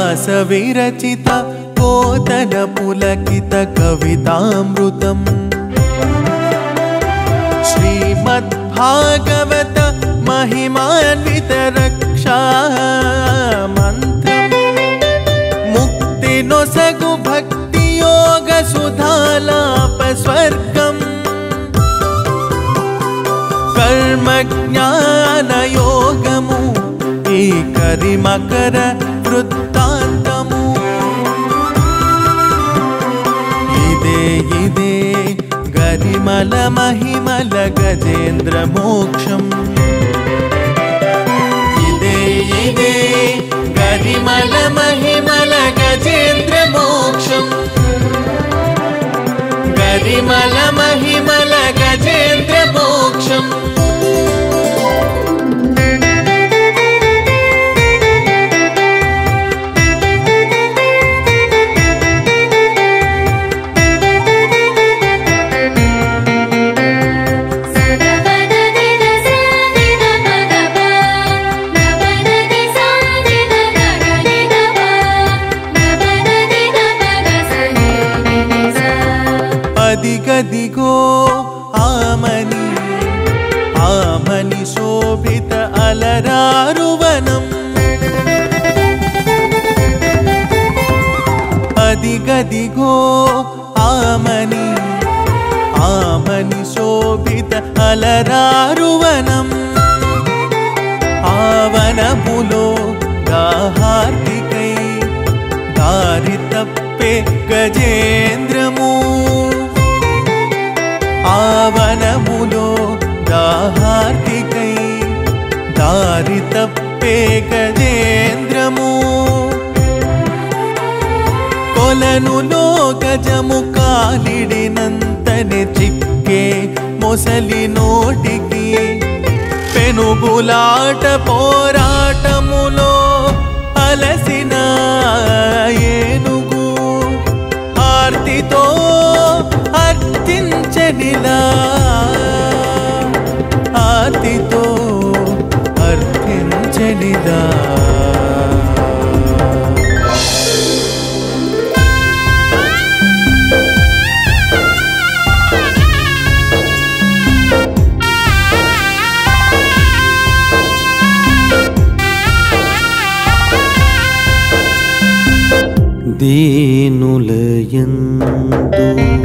వ్యాస విరచిత పోతన పులకిత కవితామృతం శ్రీమద్భాగవత మహిమాన్విత రక్షా మంత్రం ముక్తి నొసగు భక్తి యోగ సుధాలాప స్వర్గం కర్మ జ్ఞాన యోగము ఈ కరిమకర వృత్తాంతము ఇదే ఇదే గరిమల మహిమల గజేంద్ర మోక్షం ఇదే ఇదే గరిమల మహిమల గజేంద్ర మోక్షం గరిమల మహిమల గజేంద్ర మోక్షం అదిగదిగో ఆమని ఆమని శోభిత అలరారువనం అదిగదిగో ఆమని ఆమని శోభిత అలరారువనం ఆవనములో దాహార్తికై దారి తప్పే గజేంద్రము ఆవనములో దాహార్తికై దారి తప్పే గజేంద్రము కొలనులో గజము కాలిడినంతని చిక్కే మొసలి నోటికి పెనుగులాట పోరాటములో అలసిన ఏనుగు ఆర్తితో అర్థించనిలా ఆర్తితో అర్థించనిదా దీనులయందు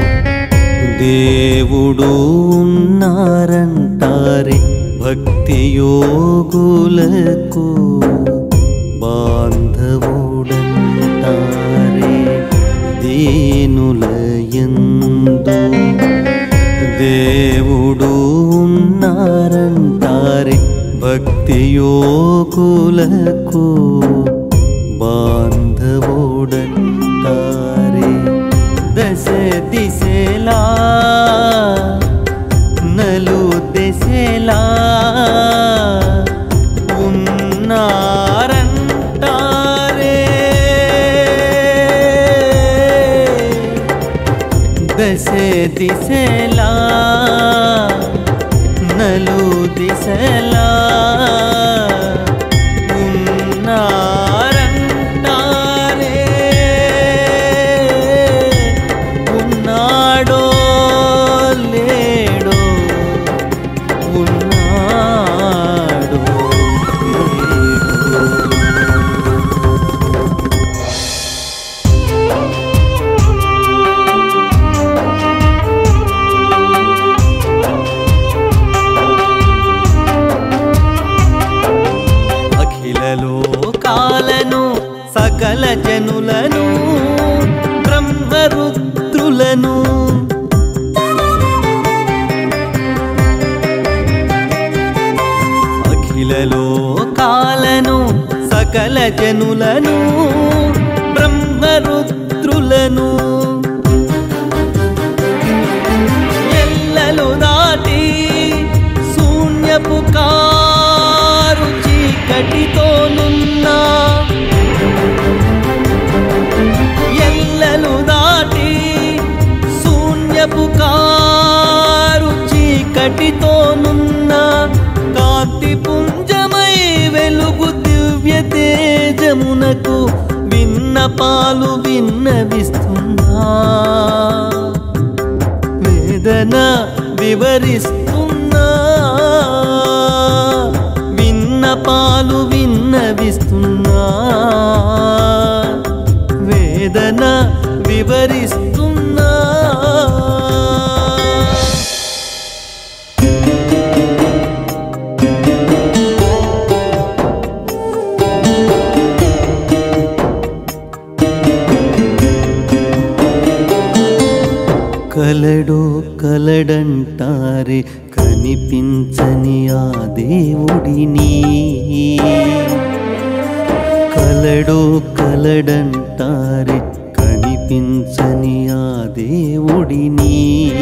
దేవుడు ఉన్నారంటారే భక్తి యోగులకు బాంధవుడంటారే దీనులయందు దేవుడు ఉన్నారంటారే భక్తి యోగులకు బాంధవుడంటారే దశ దిశలా నలు దిశలా ఉన్నారంటారే దశ దిశలా నలు దిశలా ఉన్నారంటారే ఉన్నాడో లేడో ఉన్నాడో లేడో అఖిల లోకాలను సకల జనులను బ్రహ్మరుద్రులను అఖిల లోకాలను సకల జనులను బ్రహ్మరుద్రులను ఎల్లలు దాటి శూన్యపు కారు చీకటితోనున్నా ఎల్లలు దాటి శూన్యపు కారు చీకటితోనున్న కాంతి పుంజమై వెలుగు దివ్య తేజమునకు విన్నపాలు విన్నవిస్తున్నా వేదన వివరిస్తున్నా విన్నపాలు విన్నవిస్తున్నా వేదన వివరిస్తున్నా కలడు కలడంటారే కనిపించని ఆ దేవుడిని కలడు కలడంటారే కనిపించని ఆ దేవుడిని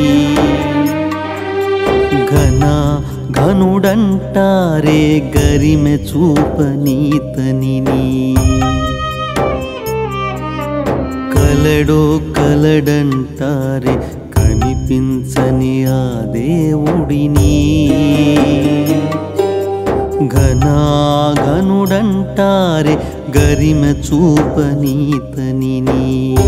ఘన ఘనుడంటారే గరిమె చూపనీతనిని కలడో కలడంటారే కనిపించని ఆ దేవుడిని ఘనాఘనుడంటారే గరిమ చూపనీతనిని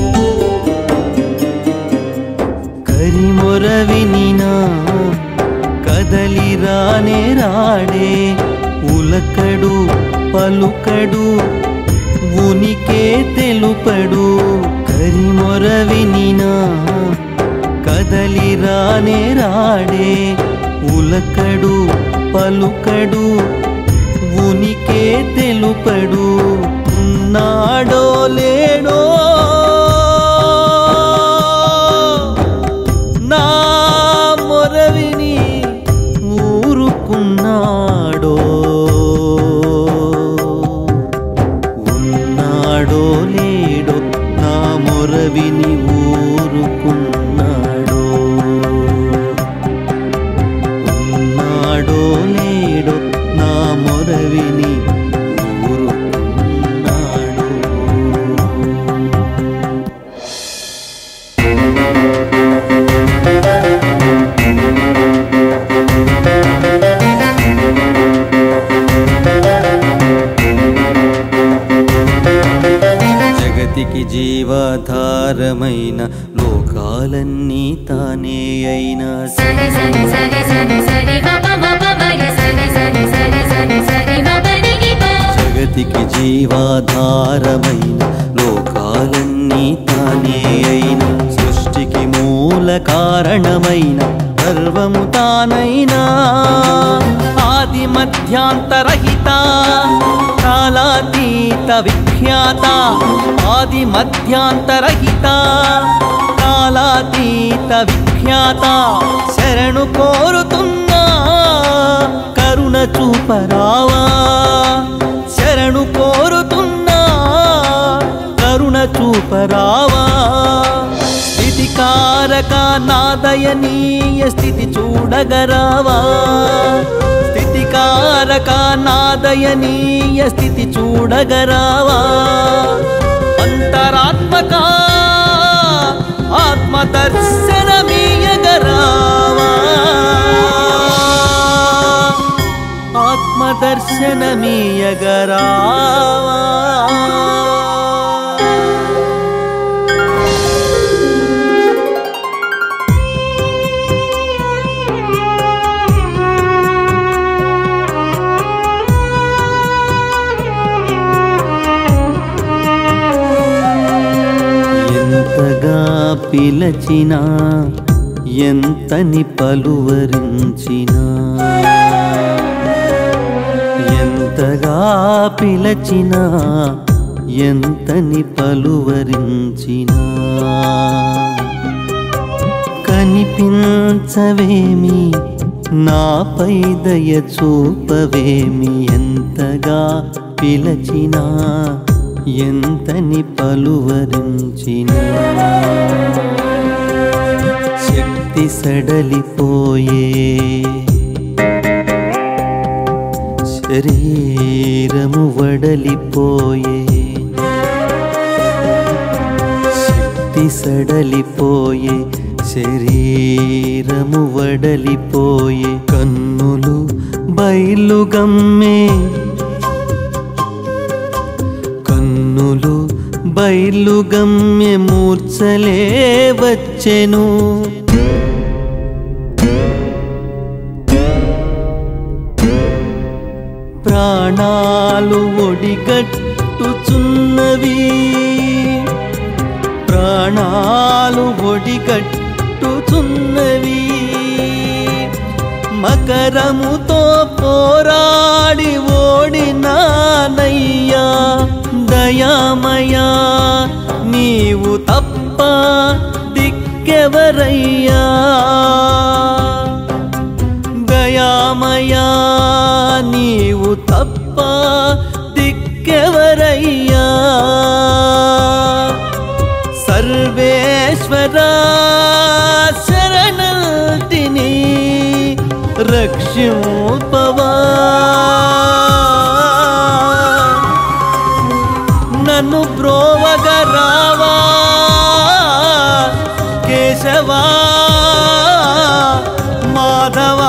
కరిమొర వినినా కదలి రానే రాడే ఉలకడు పలుకడు ఉనికే తెలుపడు కరిమొర వినినా కదలి రానే రాడే ఉలకడు పలుకడు ఉనికే తెలుపడు ఉన్నాడో లేడో నా మొరవిని ఊరుకున్నాడో ఉన్నాడో లేడో నా మొరవిని ఊరుకున్నాడో ఉన్నాడో లేడో నా మొరవిని ఊరుకున్నాడో జగతికి జీవాధారమైన లోకాలన్నీ తానే అయినా సరి సరి సరి సరి సరి మప మప మరి సరి సరి సరి సరి సరి మప ని ప జగతికి జీవాధారమైన లోకాలన్నీ తానే అయిన సృష్టికి మూల కారణమైన సర్వము తానైనా ఆది మధ్యాంతరహిత కాలాతీత విఖ్యాత ఆది మధ్యాంతరహిత కాలాతీత విఖ్యాత శరణు కోరుతున్నా కరుణ చూపరావా శరణు కోరుతున్నా కరుణ చూపరావా స్థితికారక నాదయనీయ స్థితి చూడగరావా స్థితికారక నాదయనీయ స్థితి చూడగరావా అంతరాత్మక ఆత్మదర్శనమీయగరావా ఆత్మదర్శనమీయగరావా ఎంతగా పిలచినా ఎంతని పలువరించినా ఎంతగా పిలచినా ఎంతని పలువరించినా కనిపించవేమి నాపై దయ చూపవేమి ఎంతగా పిలచినా ఎంతని పలువరించినా శక్తి సడలిపోయే శరీరము వడలిపోయే శక్తి సడలిపోయే శరీరము వడలిపోయే కన్నులు బయలుగమ్మే కన్నులు బయలుగమ్య మూర్ఛలే వచ్చెను ప్రాణాలు ఒడిగట్టుచున్నవి ప్రాణాలు ఒడిగట్టుచున్నవి మకరముతో పోరాడి ఓడినానయ్యా దయామయా నీవు తప్ప దిక్కెవరయ్యా దయామయా నీవు తప్ప దిక్కెవరయ్యా సర్వేశ్వరా శరణల్టిని రక్షింపవా నన్ను బ్రోవగ రావా కేశవా మాధవా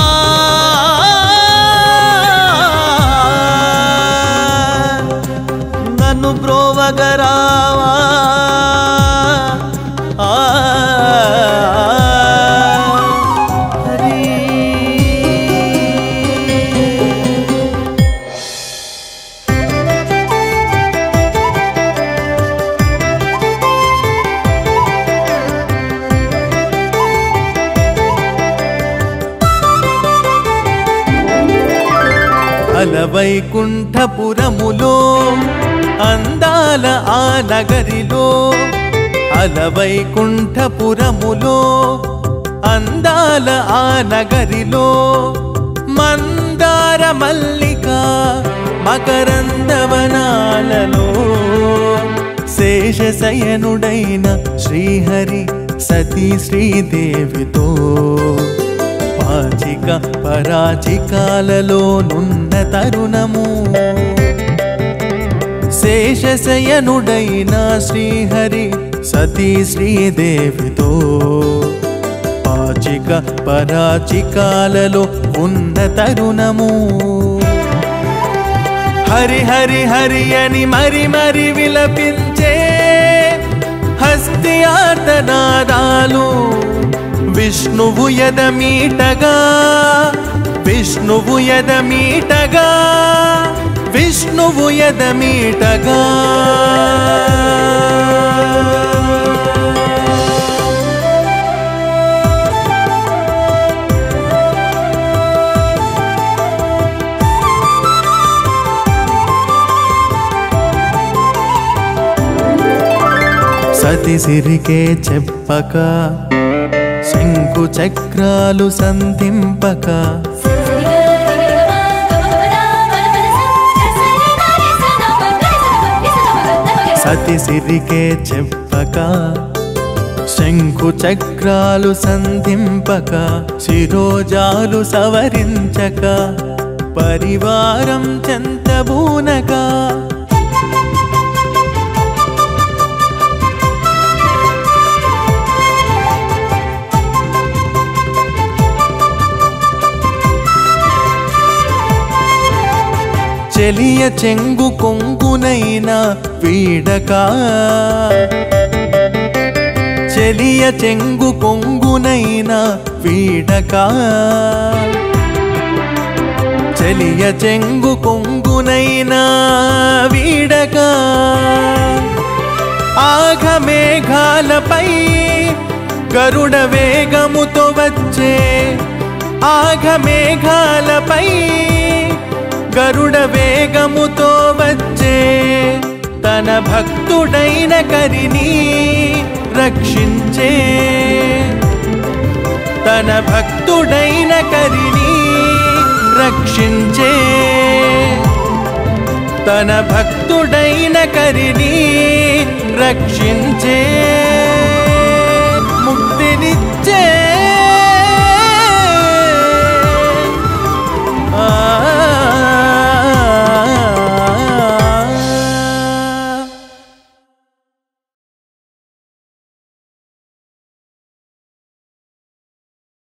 నన్ను బ్రోవగ రావా ఆ, హరి అలవైకుంఠపురములో అందాల ఆ నగరిలో అలవైకుంఠపురములో అందాల ఆ నగరిలో మందార మల్లిక మకరందవనాలలో శేషశయనుడైన శ్రీహరి సతీ శ్రీదేవితో పాచిక పరాచికాలలో నున్న తరుణము శేషశయనుడైన శ్రీహరి సతీ శ్రీదేవితో పాచిక పరాచికాలలో ఉన్న తరుణము హరి హరి హరి అని మరి మరి విలపించే హస్తి ఆర్తనాదాలు విష్ణువు ఎదమీటగా విష్ణువు ఎదమీటగా విష్ణువు ఎదమీటగా సతి సిరికే చెప్పక శంకు చక్రాలు సంధింపక సతి సిరికే చెప్పక శంకు చక్రాలు సంధింపక శిరోజాలు సవరించక పరివారం చెంతబూనగా చెలియ చెంగు కొంగునైన వీడక చెలియ చెంగు కొంగునైన వీడక చెలియ చెంగు కొంగునైన వీడక ఆఘమేఘాలపై గరుడ వేగముతో వచ్చే ఆఘమేఘాలపై గరుడ వేగముతో వచ్చే తన భక్తుడైన కరిని రక్షించే తన భక్తుడైన కరిని రక్షించే తన భక్తుడైన కరిని రక్షించే ముక్తినిచ్చే